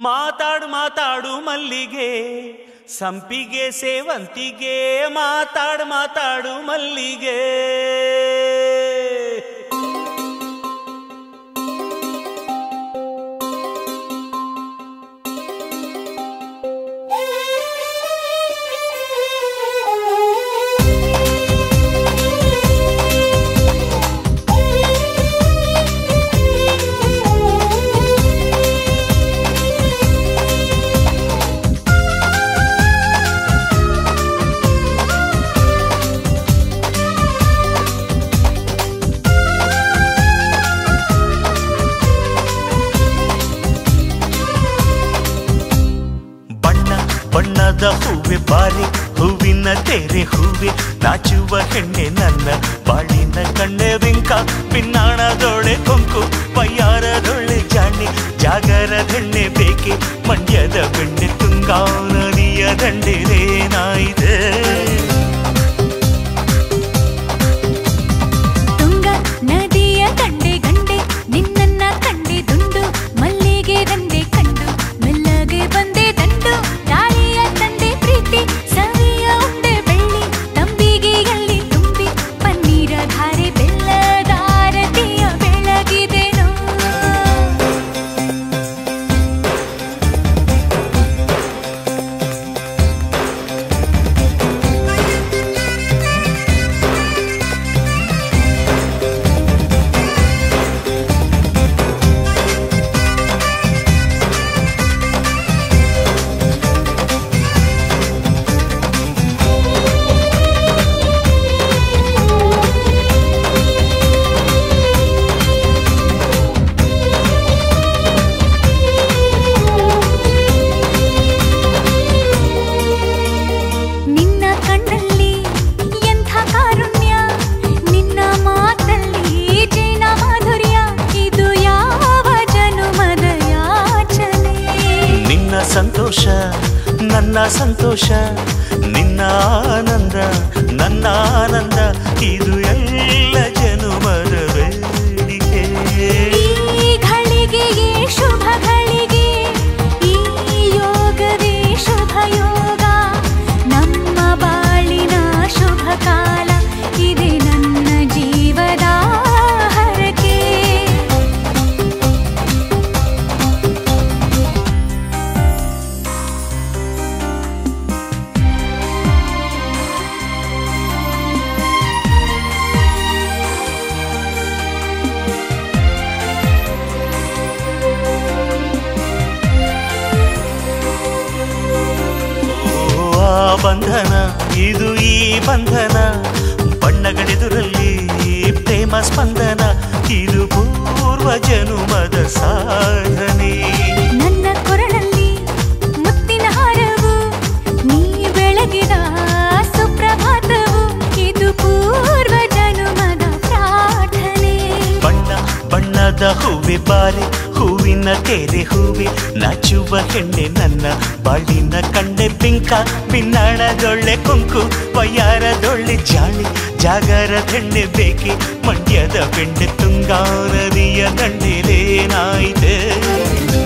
ಮಾತಾಡು ಮಾತಾಡು ಮಲ್ಲಿಗೆ ಸಂಪಿಗೆ ಸೇವಂತಿಗೆ ಮಾತಾಡು ಮಾತಾಡು ಮಲ್ಲಿಗೆ ಬಣ್ಣ ಬಣ್ಣದ ಹೂವೆ ಬಾರಿ ಹೂವಿನ ತೆರೆ ಹೂವೆ ನಾಚುವ ಹೆಣ್ಣೆ ನನ್ನ ಬಾಳಿನ ಕಣ್ಣೆ ಬಿಂಕ ಪಿನ್ನಾಣದೊಳೆ ಕೊಂಕು ಪಯ್ಯಾರದೊಳ್ಳೆ ಜಾಣೆ ಜಾಗರದೆಣ್ಣೆ ಬೇಕೆ ಮಂಡ್ಯದ ಬೆಣ್ಣೆ ತುಂಗಾ ನದಿಯ ದಂಡೆರೇನಾಯಿದೆ ತುಂಗ ನದಿಯ ಕಂಡೆ ಗಂಡೆ ನಿನ್ನನ್ನ ಕಂಡೆ ದುಂಡು ಮಲ್ಲಿಗೆ ದಂಡೆ ಕಂಡು ಮೆಲ್ಲಗೆ ಬಂದೆ ದಂಡು ಗಾಳಿಯ ತಂದೆ ಪ್ರೀತಿ ಸವಿಯ ಉಂಡೆ ಬೆಳ್ಳಿ ತಂಬಿಗೆಯಲ್ಲಿ ತುಂಬಿ ಪನ್ನೀರ ಧಾರೆ ಬೆಲ್ಲದಾರತಿಯ ಬೆಳಗಿದೆನೋ ನಿನ್ನ ಕಣ್ಣಲ್ಲಿ ಎಂಥ ಕಾರುಣ್ಯ ನಿನ್ನ ಮಾತಲ್ಲಿ ಜೈನ ಮಾಧುರ್ಯ ಇದು ಯಾವ ಜನುಮದ ಯಾಚನೆ ನಿನ್ನ ಸಂತೋಷ ನನ್ನ ಸಂತೋಷ ನಿನ್ನ ಆನಂದ ನನ್ನ ಆನಂದ ಇದು ಎಲ್ಲ ಜನುಮದ ಬೇಡಿಕೆ ಈ ಘಳಿಗೆಯೇ ಶುಭ ಘಳಿಗೆ ಈ ಯೋಗವೇ ಶುಭ ಯೋಗ ನಮ್ಮ ಬಾಳಿನ ಶುಭ ಕಾಲ ಇದೆ ನನ್ನ ಜೀವದ ಹರಕೆ ಓ, ಆ ಬಂಧನ ಇದು ಈ ಬಂಧನ ಬಣ್ಣಗಳೆದುರಲ್ಲಿ ಪ್ರೇಮ ಸ್ಪಂದನ ಇದು ಪೂರ್ವ ಜನುಮದ ಸಾಧನೆ ನನ್ನ ಕೊರಳಲ್ಲಿ ಮುತ್ತಿನ ಹಾರವು ನೀ ಬೆಳಗಿದ ಸುಪ್ರಭಾತವು ಇದು ಪೂರ್ವ ಜನುಮದ ಪ್ರಾರ್ಥನೆ ಬಣ್ಣ ಬಣ್ಣದ ಹೂವೆ ಬಾರೆ ಹೂವಿನ ತೆರೆ ಹೂವೆ ನಾಚುವ ಹೆಣ್ಣೆ ನನ್ನ ಬಾಳಿನ ಕಂಡೆ ಬಿಂಕ ಪಿನ್ನಾಣದೊಳ್ಳೆ ಕುಂಕು ವಯ್ಯಾರದೊಳ್ಳೆ ಜಾಣಿ ಜಾಗರದೆಣ್ಣೆ ಬೇಕೆ ಮಂಡ್ಯದ ಬೆಣ್ಣೆ ತುಂಗಾ ನದಿಯ ದಂಡೆಲೇನಾಯಿತೆ